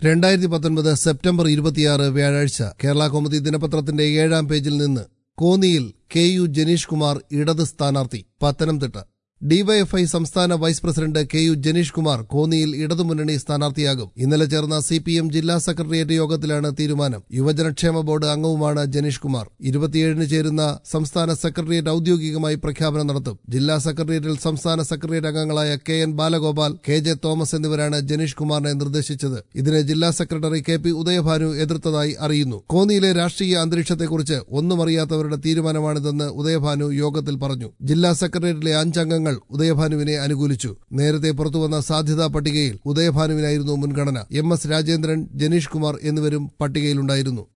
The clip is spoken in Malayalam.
രണ്ടായിരത്തി പത്തൊൻപത് സെപ്റ്റംബർ ഇരുപത്തിയാറ് വ്യാഴാഴ്ച കേരള കൗമുദി ദിനപത്രത്തിന്റെ ഏഴാം പേജിൽ നിന്ന് കോന്നിയിൽ കെ യു ജനീഷ് കുമാർ ഇടത് സ്ഥാനാർത്ഥി പത്തനംതിട്ട ഡിവൈഎഫ്ഐ സംസ്ഥാന vice president K U Janeesh Kumar കോന്നിയിൽ ഇടതുമുന്നണി സ്ഥാനാർത്ഥിയാകും ഇന്നലെ ചേർന്ന സി പി എം ജില്ലാ സെക്രട്ടേറിയറ്റ് യോഗത്തിലാണ് തീരുമാനം യുവജനക്ഷേമ ബോർഡ് അംഗവുമാണ് ജനീഷ് കുമാർ ഇരുപത്തിയേഴിന് ചേരുന്ന സംസ്ഥാന സെക്രട്ടേറിയറ്റ് ഔദ്യോഗികമായി പ്രഖ്യാപനം നടത്തും ജില്ലാ സെക്രട്ടേറിയറ്റിൽ സംസ്ഥാന സെക്രട്ടേറിയറ്റ് അംഗങ്ങളായ K N Balagopal K J Thomas എന്നിവരാണ് ജനീഷ് കുമാറിനെ നിർദ്ദേശിച്ചത് ഇതിനെ ജില്ലാ സെക്രട്ടറി കെ പി ഉദയഭാനു എതിർത്തതായി അറിയുന്നു കോന്നിയിലെ രാഷ്ട്രീയ അന്തരീക്ഷത്തെക്കുറിച്ച് ഒന്നും അറിയാത്തവരുടെ തീരുമാനമാണിതെന്ന് ഉദയഭാനു യോഗത്തിൽ പറഞ്ഞു ജില്ലാ സെക്രട്ടേറിയറ്റിലെ അഞ്ചംഗങ്ങൾ ഉദയഭാനുവിനെ അനുകൂലിച്ചു നേരത്തെ പുറത്തുവന്ന സാധ്യതാ പട്ടികയിൽ ഉദയഭാനുവിനായിരുന്നു മുൻഗണന എം എസ് രാജേന്ദ്രൻ ജനീഷ് കുമാർ എന്നിവരും പട്ടികയിലുണ്ടായിരുന്നു